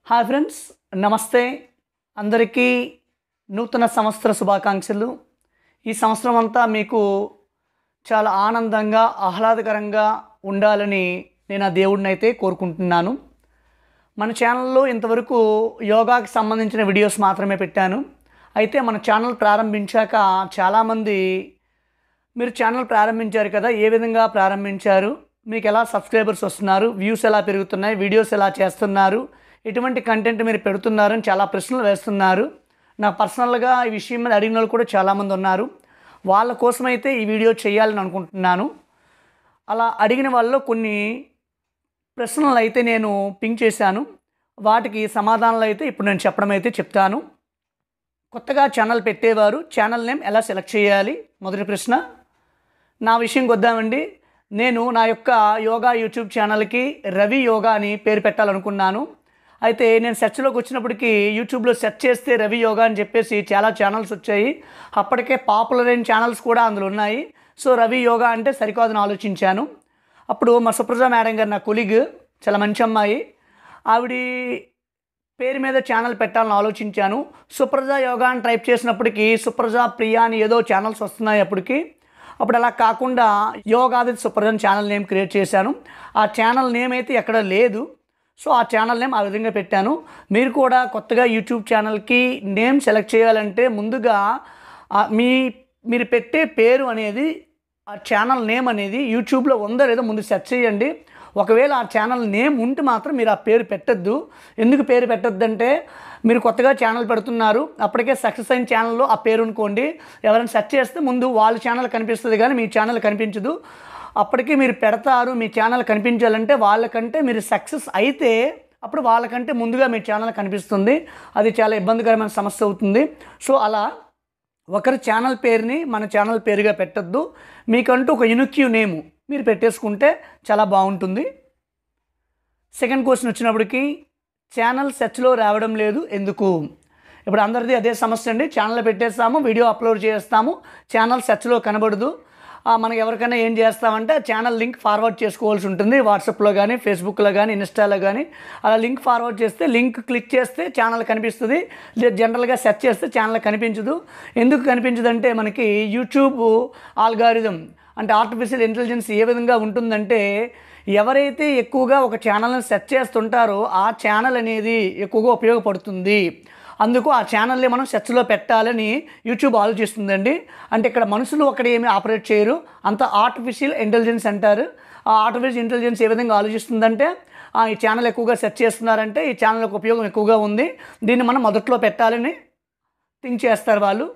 hi friends నమస్తే అందరికీ నూతన సంవత్సర శుభాకాంక్షలు ఈ సంవత్సరం అంతా మీకు చాలా ఆనందంగా ఆహ్లాదకరంగా ఉండాలని నేను ఆ దేవుడిని అయితే కోరుకుంటున్నాను మన ఛానల్లో ఇంతవరకు యోగాకి సంబంధించిన వీడియోస్ మాత్రమే పెట్టాను అయితే మన ఛానల్ ప్రారంభించాక చాలామంది మీరు ఛానల్ ప్రారంభించారు కదా ఏ విధంగా ప్రారంభించారు మీకు ఎలా సబ్స్క్రైబర్స్ వస్తున్నారు వ్యూస్ ఎలా పెరుగుతున్నాయి వీడియోస్ ఎలా చేస్తున్నారు ఎటువంటి కంటెంట్ మీరు పెడుతున్నారని చాలా ప్రశ్నలు వేస్తున్నారు నాకు పర్సనల్గా ఈ విషయం మీద అడిగిన వాళ్ళు కూడా చాలామంది ఉన్నారు వాళ్ళ కోసమైతే ఈ వీడియో చేయాలని అనుకుంటున్నాను అలా అడిగిన వాళ్ళలో కొన్ని ప్రశ్నలు అయితే నేను పింక్ చేశాను వాటికి సమాధానాలు అయితే ఇప్పుడు నేను చెప్పడం అయితే చెప్తాను కొత్తగా ఛానల్ పెట్టేవారు ఛానల్ నేమ్ ఎలా సెలెక్ట్ చేయాలి మొదటి ప్రశ్న నా విషయంకి వద్దామండి నేను నా యొక్క యోగా యూట్యూబ్ ఛానల్కి రవి యోగా అని పేరు పెట్టాలనుకున్నాను అయితే నేను సెర్చ్లోకి వచ్చినప్పటికీ యూట్యూబ్లో సెర్చ్ చేస్తే రవి యోగా అని చెప్పేసి చాలా ఛానల్స్ వచ్చాయి అప్పటికే పాపులర్ అయిన ఛానల్స్ కూడా అందులో ఉన్నాయి సో రవి యోగా అంటే సరికాదని ఆలోచించాను అప్పుడు మా సుప్రజ మేడం గారు నా కొలిగ్ చాలా మంచి అమ్మాయి ఆవిడ పేరు మీద ఛానల్ పెట్టాలని ఆలోచించాను సుప్రజ యోగా అని టైప్ చేసినప్పటికీ సుప్రజ ప్రియా అని ఏదో ఛానల్స్ వస్తున్నాయి అప్పటికి అప్పుడు అలా కాకుండా యోగా విత్ సుప్రజ అని ఛానల్ నేమ్ క్రియేట్ చేశాను ఆ ఛానల్ నేమ్ అయితే ఎక్కడ లేదు సో ఆ ఛానల్ నేమ్ ఆ విధంగా పెట్టాను మీరు కూడా కొత్తగా యూట్యూబ్ ఛానల్కి నేమ్ సెలెక్ట్ చేయాలంటే ముందుగా ఆ మీ మీరు పెట్టే పేరు అనేది ఆ ఛానల్ నేమ్ అనేది యూట్యూబ్లో ఉందో లేదో ముందు సెర్చ్ చేయండి ఒకవేళ ఆ ఛానల్ నేమ్ ఉంటే మాత్రం మీరు ఆ పేరు పెట్టద్దు ఎందుకు పేరు పెట్టద్దంటే మీరు కొత్తగా ఛానల్ పెడుతున్నారు అప్పటికే సక్సెస్ అయిన ఛానల్లో ఆ పేరు అనుకోండి ఎవరైనా సెర్చ్ చేస్తే ముందు వాళ్ళ ఛానల్ కనిపిస్తుంది కానీ మీ ఛానల్ కనిపించదు అప్పటికి మీరు పెడతారు మీ ఛానల్ కనిపించాలంటే వాళ్ళకంటే మీరు సక్సెస్ అయితే అప్పుడు వాళ్ళకంటే ముందుగా మీ ఛానల్ కనిపిస్తుంది అది చాలా ఇబ్బందికరమైన సమస్య అవుతుంది సో అలా ఒకరి ఛానల్ పేరుని మన ఛానల్ పేరుగా పెట్టద్దు మీకంటూ ఒక యునిక్యూ నేము మీరు పెట్టేసుకుంటే చాలా బాగుంటుంది సెకండ్ క్వశ్చన్ వచ్చినప్పటికి ఛానల్ సెర్చ్లో రావడం లేదు ఎందుకు ఇప్పుడు అందరిది అదే సమస్య అండి ఛానల్ పెట్టేస్తాము వీడియో అప్లోడ్ చేస్తాము ఛానల్ సెర్చ్లో కనబడదు ఆ, మనకి ఎవరికైనా ఏం చేస్తామంటే ఛానల్ లింక్ ఫార్వర్డ్ చేసుకోవాల్సి ఉంటుంది వాట్సాప్లో కానీ ఫేస్బుక్లో కానీ ఇన్స్టాలో కానీ అలా లింక్ ఫార్వర్డ్ చేస్తే లింక్ క్లిక్ చేస్తే ఛానల్ కనిపిస్తుంది లేదా జనరల్గా సెర్చ్ చేస్తే ఛానల్ కనిపించదు ఎందుకు కనిపించదు అంటే మనకి యూట్యూబ్ ఆల్గారిథం అంటే ఆర్టిఫిషియల్ ఇంటెలిజెన్స్ ఏ విధంగా ఉంటుందంటే ఎవరైతే ఎక్కువగా ఒక ఛానల్ని సెర్చ్ చేస్తుంటారో ఆ ఛానల్ అనేది ఎక్కువగా ఉపయోగపడుతుంది అందుకు ఆ ఛానల్ని మనం సెర్చ్లో పెట్టాలని యూట్యూబ్ ఆలోచిస్తుందండి అంటే ఇక్కడ మనుషులు ఒకటి ఏమి ఆపరేట్ చేయరు అంత ఆర్టిఫిషియల్ ఇంటెలిజెన్స్ అంటారు ఆ ఆర్టిఫిషియల్ ఇంటెలిజెన్స్ ఏ విధంగా ఆలోచిస్తుందంటే ఆ, ఈ ఛానల్ ఎక్కువగా సెర్చ్ చేస్తున్నారంటే ఈ ఛానల్ యొక్క ఉపయోగం ఎక్కువగా ఉంది దీన్ని మనం మొదట్లో పెట్టాలని థింక్ చేస్తారు వాళ్ళు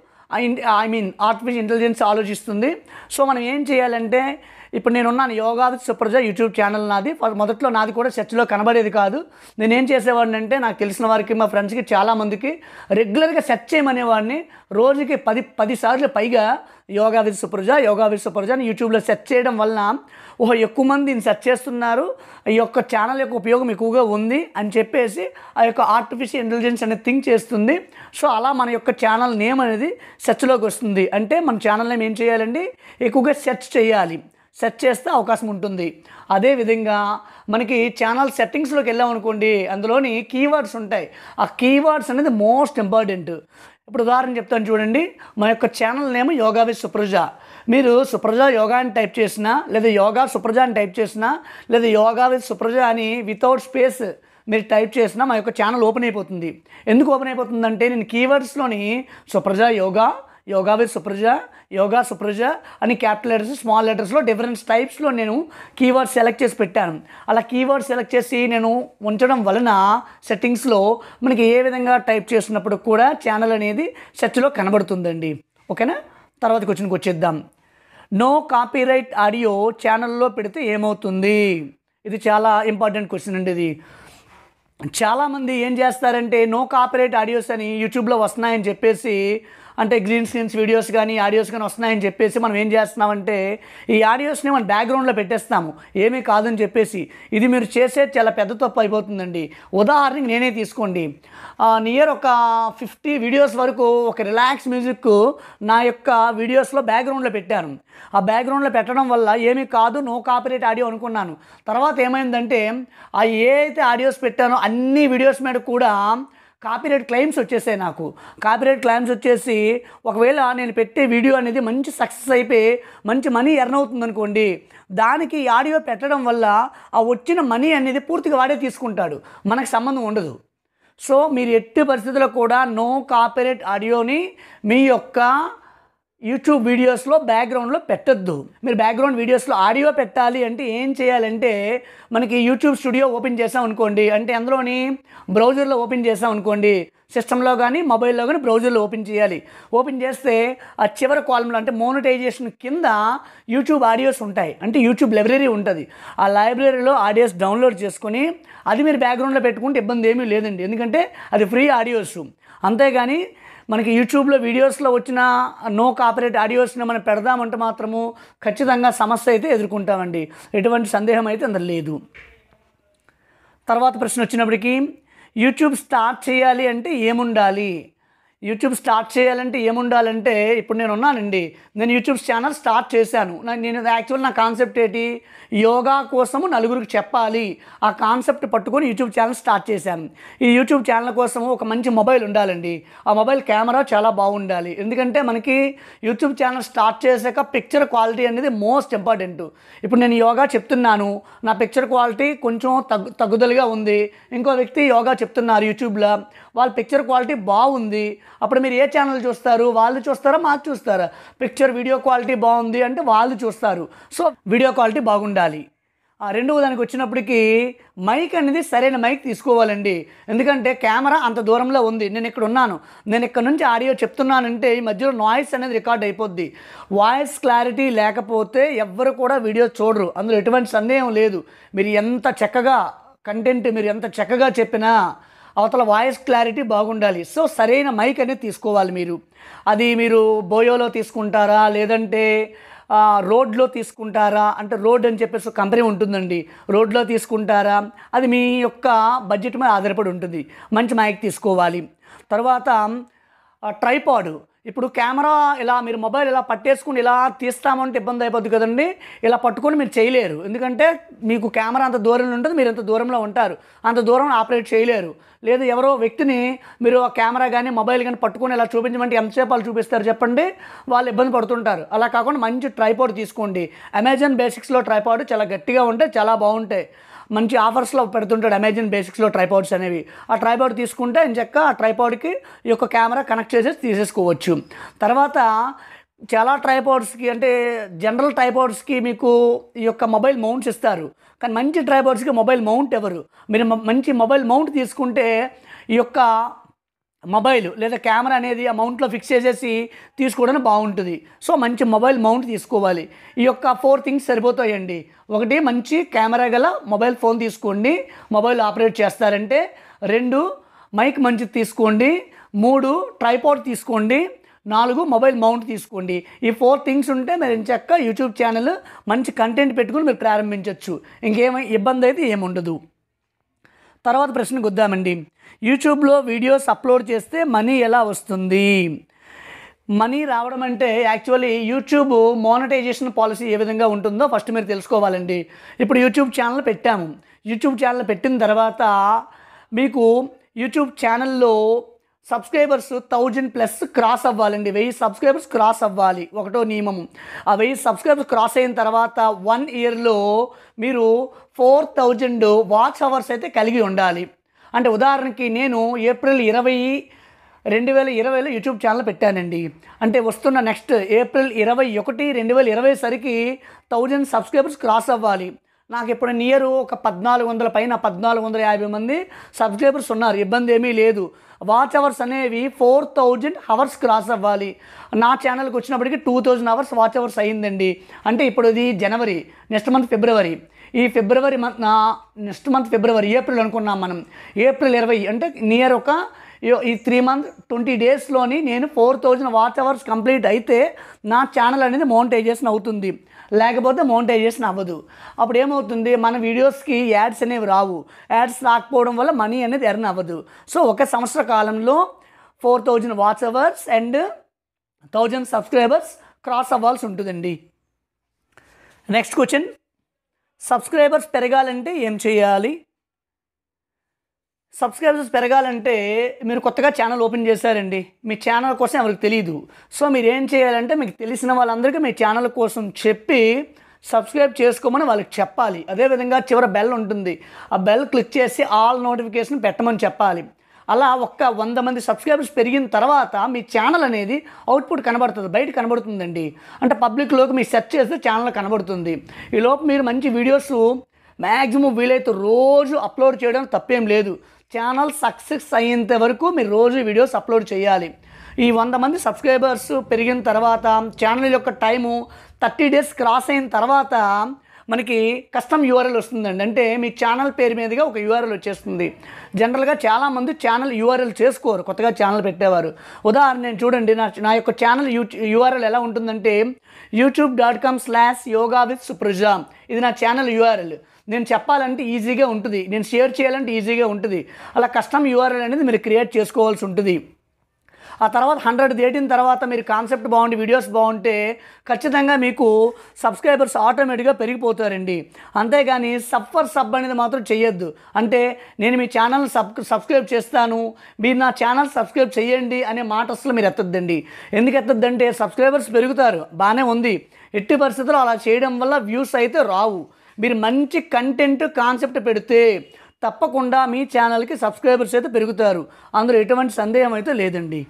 ఐ మీన్ ఆర్టిఫిషియల్ ఇంటెలిజెన్స్ ఆలోచిస్తుంది సో మనం ఏం చేయాలంటే ఇప్పుడు నేను ఉన్నాను yoga with Supraja YouTube channel నాది ఫ- మొదట్లో నాది కూడా సెర్చ్లో కనబడేది కాదు నేను ఏం చేసేవాడిని అంటే నాకు తెలిసిన వారికి మా ఫ్రెండ్స్కి చాలామందికి రెగ్యులర్గా సెర్చ్ చేయమనేవాడిని రోజుకి పది పది సార్లు పైగా yoga with Supraja yoga with Supraja అని యూట్యూబ్లో సెర్చ్ చేయడం వలన ఓహో ఎక్కువ మంది దీన్ని సెర్చ్ చేస్తున్నారు ఈ యొక్క ఛానల్ యొక్క ఉపయోగం ఎక్కువగా ఉంది అని చెప్పేసి ఆ యొక్క ఆర్టిఫిషియల్ ఇంటెలిజెన్స్ అనేది థింక్ చేస్తుంది సో అలా మన యొక్క ఛానల్ నేమ్ అనేది సెర్చ్లోకి వస్తుంది అంటే మన ఛానల్ నేమ్ ఏం చేయాలండి ఎక్కువగా సెర్చ్ చేయాలి సెర్చ్ చేస్తే అవకాశం ఉంటుంది అదేవిధంగా మనకి ఛానల్ సెట్టింగ్స్లోకి వెళ్ళామనుకోండి అందులోని కీవర్డ్స్ ఉంటాయి ఆ కీవర్డ్స్ అనేది మోస్ట్ ఇంపార్టెంట్ ఇప్పుడు ఉదాహరణ చెప్తాను చూడండి మా యొక్క channel name yoga with Supraja మీరు సుప్రజ యోగా అని టైప్ చేసినా లేదా యోగా సుప్రజ అని టైప్ చేసినా లేదా యోగా విత్ సుప్రజ అని వితౌట్ స్పేస్ మీరు టైప్ చేసినా మా యొక్క ఛానల్ ఓపెన్ అయిపోతుంది ఎందుకు ఓపెన్ అయిపోతుందంటే నేను కీవర్డ్స్లోని Supraja yoga yoga with Supraja yoga Supraja అని క్యాపిటల్ లెటర్స్ స్మాల్ లెటర్స్లో డిఫరెంట్ టైప్స్లో నేను కీవర్డ్స్ సెలెక్ట్ చేసి పెట్టాను అలా కీవర్డ్ సెలెక్ట్ చేసి నేను ఉంచడం వలన సెట్టింగ్స్లో మనకి ఏ విధంగా టైప్ చేసినప్పుడు కూడా ఛానల్ అనేది సెర్చ్లో కనబడుతుందండి ఓకేనా తర్వాత క్వశ్చన్కి వచ్చేద్దాం నో కాపీరైట్ ఆడియో ఛానల్లో పెడితే ఏమవుతుంది ఇది చాలా ఇంపార్టెంట్ క్వశ్చన్ అండి ఇది చాలామంది ఏం చేస్తారంటే నో కాపీరైట్ ఆడియోస్ అని యూట్యూబ్లో వస్తున్నాయని చెప్పేసి అంటే గ్రీన్ స్క్రీన్స్ వీడియోస్ కానీ ఆడియోస్ కానీ వస్తున్నాయని చెప్పేసి మనం ఏం చేస్తున్నామంటే ఈ ఆడియోస్ని మనం బ్యాక్గ్రౌండ్లో పెట్టేస్తాము ఏమీ కాదని చెప్పేసి ఇది మీరు చేసే చాలా పెద్ద తప్పు అయిపోతుందండి ఉదాహరణకి నేనే తీసుకోండి నియర్ ఒక ఫిఫ్టీ వీడియోస్ వరకు ఒక రిలాక్స్ మ్యూజిక్ నా యొక్క వీడియోస్లో బ్యాక్గ్రౌండ్లో పెట్టాను ఆ బ్యాక్గ్రౌండ్లో పెట్టడం వల్ల ఏమీ కాదు నో కాపరేట్ ఆడియో అనుకున్నాను తర్వాత ఏమైందంటే ఆ ఏ అయితే ఆడియోస్ పెట్టానో అన్ని వీడియోస్ మీద కూడా కాపీరైట్ క్లెయిమ్స్ వచ్చేసాయి నాకు కాపీరైట్ క్లెయిమ్స్ వచ్చేసి ఒకవేళ నేను పెట్టే వీడియో అనేది మంచి సక్సెస్ అయిపోయి మంచి మనీ ఎర్న్ అవుతుంది అనుకోండి దానికి ఈ ఆడియో పెట్టడం వల్ల ఆ వచ్చిన మనీ అనేది పూర్తిగా వాడే తీసుకుంటాడు మనకు సంబంధం ఉండదు సో మీరు ఎట్టి పరిస్థితుల్లో కూడా నో కాపీరైట్ ఆడియోని మీ యొక్క యూట్యూబ్ వీడియోస్లో బ్యాక్గ్రౌండ్లో పెట్టొద్దు మీరు బ్యాక్గ్రౌండ్ వీడియోస్లో ఆడియో పెట్టాలి అంటే ఏం చేయాలంటే మనకి యూట్యూబ్ స్టూడియో ఓపెన్ చేసాం అనుకోండి అంటే అందులోని బ్రౌజర్లో ఓపెన్ చేసాం అనుకోండి సిస్టంలో కానీ మొబైల్లో కానీ బ్రౌజర్లో ఓపెన్ చేయాలి ఓపెన్ చేస్తే ఆ చివరి కాలంలో అంటే మోనటైజేషన్ కింద యూట్యూబ్ ఆడియోస్ ఉంటాయి అంటే యూట్యూబ్ లైబ్రరీ ఉంటుంది ఆ లైబ్రరీలో ఆడియోస్ డౌన్లోడ్ చేసుకొని అది మీరు బ్యాక్గ్రౌండ్లో పెట్టుకుంటే ఇబ్బంది ఏమీ లేదండి ఎందుకంటే అది ఫ్రీ ఆడియోస్ అంతేగాని మనకి యూట్యూబ్లో వీడియోస్లో వచ్చిన నో కాపరేట్ ఆడియోస్ని మనం పెడదామంటే మాత్రము ఖచ్చితంగా సమస్య అయితే ఎదుర్కొంటామండి ఎటువంటి సందేహం అయితే అందులో లేదు తర్వాత ప్రశ్న వచ్చినప్పటికీ యూట్యూబ్ స్టార్ట్ చేయాలి అంటే ఏముండాలి యూట్యూబ్ స్టార్ట్ చేయాలంటే ఏముండాలంటే ఇప్పుడు నేను ఉన్నానండి నేను యూట్యూబ్ ఛానల్ స్టార్ట్ చేశాను నా- నేను యాక్చువల్ నా కాన్సెప్ట్ ఏంటి యోగా కోసము నలుగురికి చెప్పాలి ఆ కాన్సెప్ట్ పట్టుకొని యూట్యూబ్ ఛానల్ స్టార్ట్ చేశాను ఈ యూట్యూబ్ ఛానల్ కోసము ఒక మంచి మొబైల్ ఉండాలండి ఆ మొబైల్ కెమెరా చాలా బాగుండాలి ఎందుకంటే మనకి యూట్యూబ్ ఛానల్ స్టార్ట్ చేశాక పిక్చర్ క్వాలిటీ అనేది మోస్ట్ ఇంపార్టెంట్ ఇప్పుడు నేను యోగా చెప్తున్నాను నా పిక్చర్ క్వాలిటీ కొంచెం తగ్గు తగ్గుదలుగా ఉంది ఇంకో వ్యక్తి యోగా చెప్తున్నారు యూట్యూబ్లో వాళ్ళ పిక్చర్ క్వాలిటీ బాగుంది అప్పుడు మీరు ఏ ఛానల్ చూస్తారు వాళ్ళు చూస్తారా మాకు చూస్తారా పిక్చర్ వీడియో క్వాలిటీ బాగుంది అంటే వాళ్ళు చూస్తారు సో వీడియో క్వాలిటీ బాగుండాలి ఆ రెండవ దానికి వచ్చినప్పటికీ మైక్ అనేది సరైన మైక్ తీసుకోవాలండి ఎందుకంటే కెమెరా అంత దూరంలో ఉంది నేను ఇక్కడ ఉన్నాను నేను ఇక్కడ నుంచి ఆడియో చెప్తున్నానంటే ఈ మధ్యలో నాయిస్ అనేది రికార్డ్ అయిపోద్ది వాయిస్ క్లారిటీ లేకపోతే ఎవ్వరు కూడా వీడియో చూడరు అందులో ఎటువంటి సందేహం లేదు మీరు ఎంత చక్కగా కంటెంట్ మీరు ఎంత చక్కగా చెప్పినా అవతల వాయిస్ క్లారిటీ బాగుండాలి సో సరైన మైక్ అనేది తీసుకోవాలి మీరు అది మీరు బోయోలో తీసుకుంటారా లేదంటే ఆ, రోడ్లో తీసుకుంటారా అంటే రోడ్ అని చెప్పేసి ఒక కంపెనీ ఉంటుందండి రోడ్లో తీసుకుంటారా అది మీ యొక్క బడ్జెట్ మీద ఆధారపడి ఉంటుంది మంచి మైక్ తీసుకోవాలి తర్వాత ట్రైపాడ్ ఇప్పుడు కెమెరా ఇలా మీరు మొబైల్ ఇలా పట్టేసుకుని ఇలా తీస్తామంటే ఇబ్బంది అయిపోద్ది కదండి ఇలా పట్టుకొని మీరు చేయలేరు ఎందుకంటే మీకు కెమెరా అంత దూరంలో ఉంటుంది మీరు అంత దూరంలో ఉంటారు అంత దూరం ఆపరేట్ చేయలేరు లేదు ఎవరో వ్యక్తిని మీరు ఆ కెమెరా కానీ మొబైల్ కానీ పట్టుకొని ఇలా చూపించమంటే ఎంతసేపు వాళ్ళు చూపిస్తారు చెప్పండి వాళ్ళు ఇబ్బంది పడుతుంటారు అలా కాకుండా మంచి ట్రైపాడ్ తీసుకోండి అమెజాన్ బేసిక్స్లో ట్రైపాడ్ చాలా గట్టిగా ఉంటాయి చాలా బాగుంటాయి మంచి ఆఫర్స్లో పెడుతుంటాడు అమెజాన్ బేసిక్స్లో ట్రైపాడ్స్ అనేవి ఆ ట్రైపాడ్ తీసుకుంటే ఇంచక్క ఆ ట్రైపాడ్కి ఈ యొక్క కెమెరా కనెక్ట్ చేసేసి తీసేసుకోవచ్చు తర్వాత చాలా ట్రైపాడ్స్కి అంటే జనరల్ ట్రైపాడ్స్కి మీకు ఈ యొక్క మొబైల్ మౌంట్స్ ఇస్తారు కానీ మంచి ట్రైపాడ్స్కి మొబైల్ మౌంట్ ఎవరు మీరు మ- మంచి మొబైల్ మౌంట్ తీసుకుంటే ఈ యొక్క మొబైల్ లేదా కెమెరా అనేది ఆ మౌంట్లో ఫిక్స్ చేసేసి తీసుకోవడానికి బాగుంటుంది సో మంచి మొబైల్ మౌంట్ తీసుకోవాలి ఈ యొక్క ఫోర్ థింగ్స్ సరిపోతాయండి ఒకటి మంచి కెమెరా గల మొబైల్ ఫోన్ తీసుకోండి మొబైల్ ఆపరేట్ చేస్తారంటే రెండు మైక్ మంచిది తీసుకోండి మూడు ట్రైపాడ్ తీసుకోండి నాలుగు మొబైల్ మౌంట్ తీసుకోండి ఈ ఫోర్ థింగ్స్ ఉంటే మీరు ఎంచక్క యూట్యూబ్ ఛానల్ మంచి కంటెంట్ పెట్టుకుని మీరు ప్రారంభించవచ్చు ఇంకేమీ ఇబ్బంది అయితే ఏముండదు తర్వాత ప్రశ్నకు వద్దామండి యూట్యూబ్లో వీడియోస్ అప్లోడ్ చేస్తే మనీ ఎలా వస్తుంది మనీ రావడం అంటే యాక్చువల్లీ యూట్యూబ్ మోనటైజేషన్ పాలసీ ఏ విధంగా ఉంటుందో ఫస్ట్ మీరు తెలుసుకోవాలండి ఇప్పుడు యూట్యూబ్ ఛానల్ పెట్టాము యూట్యూబ్ ఛానల్ పెట్టిన తర్వాత మీకు యూట్యూబ్ ఛానల్లో సబ్స్క్రైబర్స్ థౌజండ్ ప్లస్ క్రాస్ అవ్వాలండి వెయ్యి సబ్స్క్రైబర్స్ క్రాస్ అవ్వాలి ఒకటో నియమము ఆ వెయ్యి సబ్స్క్రైబర్స్ క్రాస్ అయిన తర్వాత వన్ ఇయర్లో మీరు ఫోర్ థౌజండ్ వాచ్ అవర్స్ అయితే కలిగి ఉండాలి అంటే ఉదాహరణకి నేను ఏప్రిల్ ఇరవై రెండు వేల ఇరవైలో యూట్యూబ్ ఛానల్ పెట్టానండి అంటే వస్తున్న నెక్స్ట్ ఏప్రిల్ ఇరవై ఒకటి రెండు వేల ఇరవై సరికి థౌజండ్ సబ్స్క్రైబర్స్ క్రాస్ అవ్వాలి నాకు ఇప్పుడు నియర్ ఒక పద్నాలుగు వందల పైన పద్నాలుగు వందల యాభై మంది సబ్స్క్రైబర్స్ ఉన్నారు ఇబ్బంది ఏమీ లేదు వాచ్ అవర్స్ అనేవి ఫోర్ థౌజండ్ అవర్స్ క్రాస్ అవ్వాలి నా ఛానల్కి వచ్చినప్పటికి two thousand hours watch hours అయ్యిందండి అంటే ఇప్పుడు ఇది జనవరి నెక్స్ట్ మంత్ ఫిబ్రవరి ఈ ఫిబ్రవరి మంత్ నెక్స్ట్ మంత్ ఫిబ్రవరి ఏప్రిల్ అనుకున్నాం మనం ఏప్రిల్ ఇరవై అంటే నియర్ ఒక ఈ- ఈ త్రీ మంత్ ట్వంటీ డేస్లోని నేను four thousand watch hours complete అయితే నా ఛానల్ అనేది మోనిటైజేషన్ అవుతుంది లేకపోతే మోనిటైజేషన్ అవ్వదు అప్పుడు ఏమవుతుంది మన వీడియోస్కి యాడ్స్ అనేవి రావు యాడ్స్ రాకపోవడం వల్ల మనీ అనేది ఎర్న్ అవ్వదు సో ఒక సంవత్సర కాలంలో four thousand watch hours and thousand subscribers cross అవ్వాల్సి ఉంటుందండి నెక్స్ట్ క్వశ్చన్ సబ్స్క్రైబర్స్ పెరగాలంటే ఏం చేయాలి సబ్స్క్రైబర్స్ పెరగాలంటే మీరు కొత్తగా ఛానల్ ఓపెన్ చేశారండి మీ ఛానల్ కోసం ఎవరికి తెలియదు సో మీరు ఏం చేయాలంటే మీకు తెలిసిన వాళ్ళందరికీ మీ ఛానల్ కోసం చెప్పి సబ్స్క్రైబ్ చేసుకోమని వాళ్ళకి చెప్పాలి అదేవిధంగా చివర బెల్ ఉంటుంది ఆ బెల్ క్లిక్ చేసి ఆల్ నోటిఫికేషన్ పెట్టమని చెప్పాలి అలా ఒక్క వంద మంది సబ్స్క్రైబర్స్ పెరిగిన తర్వాత మీ ఛానల్ అనేది అవుట్పుట్ కనబడుతుంది బయట కనబడుతుందండి అంటే పబ్లిక్లోకి మీరు సెర్చ్ చేస్తే ఛానల్ కనబడుతుంది ఈ లోపు మీరు మంచి వీడియోస్ మ్యాక్సిమం వీలైతే రోజు అప్లోడ్ చేయడం తప్పేం లేదు ఛానల్ సక్సెస్ అయ్యేంత వరకు మీరు రోజు వీడియోస్ అప్లోడ్ చేయాలి ఈ వంద మంది సబ్స్క్రైబర్స్ పెరిగిన తర్వాత ఛానల్ యొక్క టైము థర్టీ డేస్ క్రాస్ అయిన తర్వాత మనకి కస్టమ్ యూఆర్ఎల్ వస్తుందండి అంటే మీ ఛానల్ పేరు మీదుగా ఒక యూఆర్ఎల్ వచ్చేస్తుంది జనరల్గా చాలామంది ఛానల్ యూఆర్ఎల్ చేసుకోరు కొత్తగా ఛానల్ పెట్టేవారు ఉదాహరణ నేను చూడండి నా నా యొక్క ఛానల్ యూ యూఆర్ఎల్ ఎలా ఉంటుందంటే YouTube dot com slash yoga with Supraja ఇది నా ఛానల్ యూఆర్ఎల్ నేను చెప్పాలంటే ఈజీగా ఉంటుంది నేను షేర్ చేయాలంటే ఈజీగా ఉంటుంది అలా కస్టమ్ యూఆర్ఎల్ అనేది మీరు క్రియేట్ చేసుకోవాల్సి ఉంటుంది ఆ తర్వాత హండ్రెడ్ దాటిన తర్వాత మీరు కాన్సెప్ట్ బాగుండి వీడియోస్ బాగుంటే ఖచ్చితంగా మీకు సబ్స్క్రైబర్స్ ఆటోమేటిక్గా పెరిగిపోతారండి అంతేగాని సబ్ ఫర్ సబ్ అనేది మాత్రం చేయొద్దు అంటే నేను మీ ఛానల్ సబ్ సబ్స్క్రైబ్ చేస్తాను మీరు నా ఛానల్ సబ్స్క్రైబ్ చేయండి అనే మాట అసలు మీరు ఎత్తద్దండి ఎందుకు ఎత్తద్దంటే సబ్స్క్రైబర్స్ పెరుగుతారు బాగానే ఉంది ఎట్టి పరిస్థితుల్లో అలా చేయడం వల్ల వ్యూస్ అయితే రావు మీరు మంచి కంటెంట్ కాన్సెప్ట్ పెడితే తప్పకుండా మీ ఛానల్కి సబ్స్క్రైబర్స్ అయితే పెరుగుతారు అందులో ఎటువంటి సందేహం అయితే లేదండి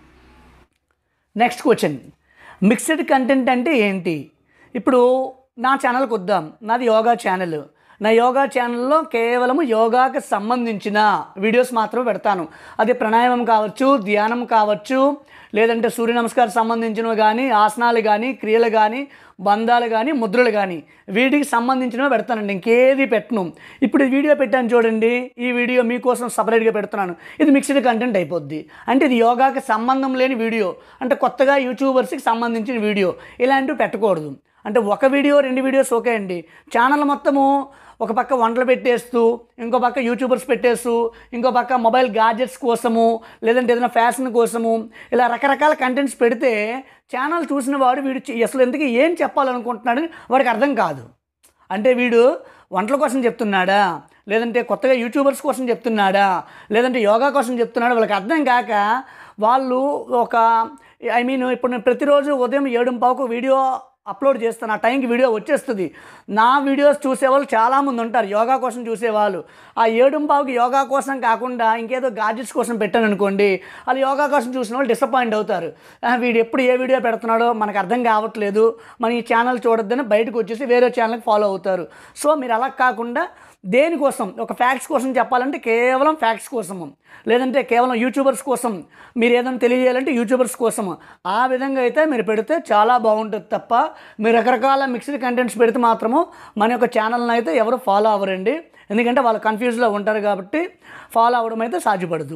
నెక్స్ట్ క్వశ్చన్ మిక్స్డ్ కంటెంట్ అంటే ఏంటి ఇప్పుడు నా ఛానల్కి వద్దాం నాది యోగా ఛానల్ నా యోగా ఛానల్లో కేవలం యోగాకి సంబంధించిన వీడియోస్ మాత్రమే పెడతాను అది ప్రాణాయామం కావచ్చు ధ్యానం కావచ్చు లేదంటే సూర్య నమస్కారం సంబంధించినవి కానీ ఆసనాలు కానీ క్రియలు కానీ బంధాలు కానీ ముద్రలు కానీ వీటికి సంబంధించినవి పెడతానండి ఇంకేది పెట్టను ఇప్పుడు ఈ వీడియో పెట్టాను చూడండి ఈ వీడియో మీకోసం సపరేట్గా పెడుతున్నాను ఇది మిక్స్డ్ కంటెంట్ అయిపోద్ది అంటే ఇది యోగాకి సంబంధం లేని వీడియో అంటే కొత్తగా యూట్యూబర్స్కి సంబంధించిన వీడియో ఇలాంటివి పెట్టకూడదు అంటే ఒక వీడియో రెండు వీడియోస్ ఓకే అండి ఛానల్ మొత్తము ఒక పక్క వంటలు పెట్టేస్తూ ఇంకో పక్క యూట్యూబర్స్ పెట్టేస్తూ ఇంకో పక్క మొబైల్ గాడ్జెట్స్ కోసము లేదంటే ఏదైనా ఫ్యాషన్ కోసము ఇలా రకరకాల కంటెంట్స్ పెడితే ఛానల్ చూసిన వాడు వీడు చి- అసలు ఎందుకు ఏం చెప్పాలనుకుంటున్నాడని వాడికి అర్థం కాదు అంటే వీడు వంటల కోసం చెప్తున్నాడా లేదంటే కొత్తగా యూట్యూబర్స్ కోసం చెప్తున్నాడా లేదంటే యోగా కోసం చెప్తున్నాడా వాళ్ళకి అర్థం కాక వాళ్ళు ఒక ఐ మీన్ ఇప్పుడు నేను ప్రతిరోజు ఉదయం ఏడు పావుకు వీడియో అప్లోడ్ చేస్తాను ఆ టైంకి వీడియో వచ్చేస్తుంది నా వీడియోస్ చూసేవాళ్ళు చాలామంది ఉంటారు యోగా కోసం చూసేవాళ్ళు ఆ ఏడు పావుకి యోగా కోసం కాకుండా ఇంకేదో గాడ్జెట్స్ కోసం పెట్టాను అనుకోండి వాళ్ళు యోగా కోసం చూసిన వాళ్ళు డిసప్పాయింట్ అవుతారు "ఆ, వీడు ఎప్పుడు ఏ వీడియో పెడుతున్నాడో మనకు అర్థం కావట్లేదు మన ఈ ఛానల్ చూడొద్దని బయటకు వచ్చేసి వేరే ఛానల్కి ఫాలో అవుతారు సో మీరు అలా కాకుండా దేనికోసం ఒక ఫ్యాక్ట్స్ కోసం చెప్పాలంటే కేవలం ఫ్యాక్ట్స్ కోసము లేదంటే కేవలం యూట్యూబర్స్ కోసం మీరు ఏదైనా తెలియజేయాలంటే యూట్యూబర్స్ కోసం ఆ విధంగా అయితే మీరు పెడితే చాలా బాగుంటుంది తప్ప మీరు రకరకాల మిక్స్డ్ కంటెంట్స్ పెడితే మాత్రము మన యొక్క ఛానల్ని అయితే ఎవరు ఫాలో అవ్వరండి ఎందుకంటే వాళ్ళు కన్ఫ్యూజ్లో ఉంటారు కాబట్టి ఫాలో అవ్వడం అయితే సాధ్యపడదు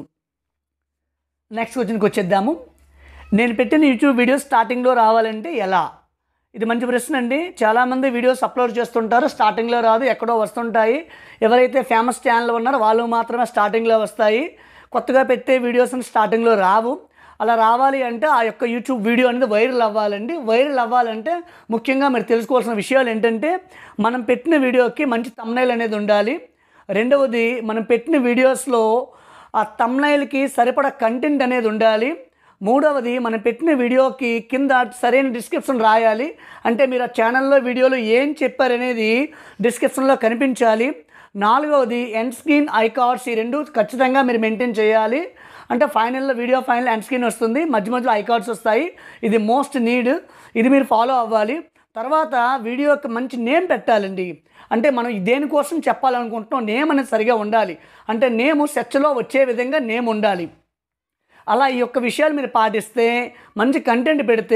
నెక్స్ట్ క్వశ్చన్కి వచ్చేద్దాము నేను పెట్టిన యూట్యూబ్ వీడియో స్టార్టింగ్లో రావాలంటే ఎలా ఇది మంచి ప్రశ్న అండి చాలామంది వీడియోస్ అప్లోడ్ చేస్తుంటారు స్టార్టింగ్లో రాదు ఎక్కడో వస్తుంటాయి ఎవరైతే ఫేమస్ ఛానల్ ఉన్నారో వాళ్ళు మాత్రమే స్టార్టింగ్లో వస్తాయి కొత్తగా పెట్టే వీడియోస్ స్టార్టింగ్లో రావు అలా రావాలి అంటే ఆ యొక్క యూట్యూబ్ వీడియో అనేది వైరల్ అవ్వాలండి వైరల్ అవ్వాలంటే ముఖ్యంగా మీరు తెలుసుకోవాల్సిన విషయాలు ఏంటంటే మనం పెట్టిన వీడియోకి మంచి తమ్నైల్ అనేది ఉండాలి రెండవది మనం పెట్టిన వీడియోస్లో ఆ తమ్నైల్కి సరిపడా కంటెంట్ అనేది ఉండాలి మూడవది మనం పెట్టిన వీడియోకి కింద సరైన డిస్క్రిప్షన్ రాయాలి అంటే మీరు ఆ ఛానల్లో వీడియోలో ఏం చెప్పారనేది డిస్క్రిప్షన్లో కనిపించాలి నాలుగవది ఎండ్ స్క్రీన్ ఐ కార్డ్స్ ఈ రెండు ఖచ్చితంగా మీరు మెయింటైన్ చేయాలి అంటే ఫైనల్లో వీడియో ఫైనల్ ఎండ్ స్క్రీన్ వస్తుంది మధ్య మధ్యలో ఐ కార్డ్స్ వస్తాయి ఇది మోస్ట్ నీడ్ ఇది మీరు ఫాలో అవ్వాలి తర్వాత వీడియోకి మంచి నేమ్ పెట్టాలండి అంటే మనం దేనికోసం చెప్పాలనుకుంటున్నాం నేమ్ అనేది సరిగా ఉండాలి అంటే నేమ్ సెర్చ్లో వచ్చే విధంగా నేమ్ ఉండాలి అలా ఈ యొక్క విషయాలు మీరు పాటిస్తే మంచి కంటెంట్ పెడితే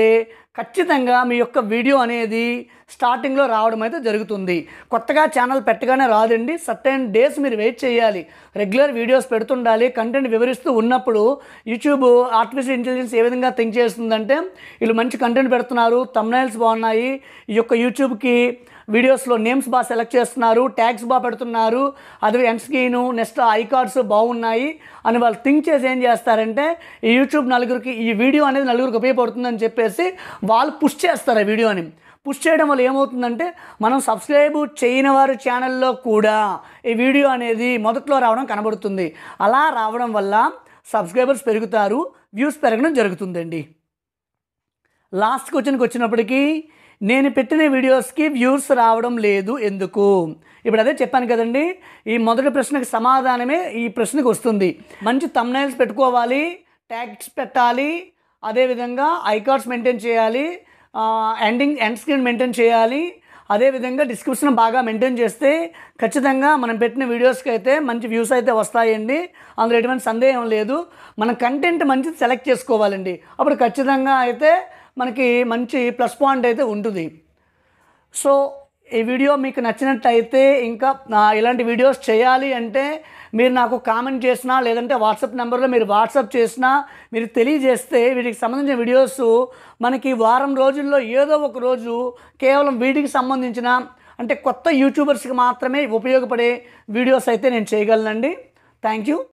ఖచ్చితంగా మీ యొక్క వీడియో అనేది స్టార్టింగ్లో రావడం అయితే జరుగుతుంది కొత్తగా ఛానల్ పెట్టగానే రాదండి సర్టెన్ డేస్ మీరు వెయిట్ చేయాలి రెగ్యులర్ వీడియోస్ పెడుతుండాలి కంటెంట్ వివరిస్తూ ఉన్నప్పుడు యూట్యూబ్ ఆర్టిఫిషియల్ ఇంటెలిజెన్స్ ఏ విధంగా థింక్ చేస్తుందంటే వీళ్ళు మంచి కంటెంట్ పెడుతున్నారు తమ్నైల్స్ బాగున్నాయి ఈ యొక్క యూట్యూబ్కి వీడియోస్లో నేమ్స్ బాగా సెలెక్ట్ చేస్తున్నారు ట్యాగ్స్ బాగా పెడుతున్నారు అదే end screen next I cards బాగున్నాయి అని వాళ్ళు థింక్ చేసి ఏం చేస్తారంటే ఈ యూట్యూబ్ నలుగురికి ఈ వీడియో అనేది నలుగురికి ఉపయోగపడుతుందని చెప్పేసి వాళ్ళు పుష్ చేస్తారు ఆ వీడియోని పుష్ చేయడం వల్ల ఏమవుతుందంటే మనం సబ్స్క్రైబ్ చేయని వారి ఛానల్లో కూడా ఈ వీడియో అనేది మొదట్లో రావడం కనబడుతుంది అలా రావడం వల్ల సబ్స్క్రైబర్స్ పెరుగుతారు వ్యూస్ పెరగడం జరుగుతుందండి లాస్ట్ క్వశ్చన్కి వచ్చినప్పటికీ నేను పెట్టిన వీడియోస్కి వ్యూస్ రావడం లేదు ఎందుకు ఇప్పుడు అదే చెప్పాను కదండి ఈ మొదటి ప్రశ్నకి సమాధానమే ఈ ప్రశ్నకు వస్తుంది మంచి తమ్నైల్స్ పెట్టుకోవాలి ట్యాగ్స్ పెట్టాలి అదేవిధంగా ఐకార్డ్స్ మెయింటైన్ చేయాలి ఎండింగ్ ఎండ్ స్క్రీన్ మెయింటైన్ చేయాలి అదేవిధంగా డిస్క్రిప్షన్ బాగా మెయింటైన్ చేస్తే ఖచ్చితంగా మనం పెట్టిన వీడియోస్కి అయితే మంచి వ్యూస్ అయితే వస్తాయండి అందులో ఎటువంటి సందేహం లేదు మన కంటెంట్ మంచిది సెలెక్ట్ చేసుకోవాలండి అప్పుడు ఖచ్చితంగా అయితే మనకి మంచి ప్లస్ పాయింట్ అయితే ఉంటుంది సో ఈ వీడియో మీకు నచ్చినట్టయితే ఇంకా ఆ, ఇలాంటి వీడియోస్ చేయాలి అంటే మీరు నాకు కామెంట్ చేసినా లేదంటే వాట్సాప్ నెంబర్లో మీరు వాట్సాప్ చేసినా మీరు తెలియజేస్తే వీటికి సంబంధించిన వీడియోస్ మనకి వారం రోజుల్లో ఏదో ఒక రోజు కేవలం వీటికి సంబంధించిన అంటే కొత్త యూట్యూబర్స్కి మాత్రమే ఉపయోగపడే వీడియోస్ అయితే నేను చేయగలనండి థ్యాంక్ యూ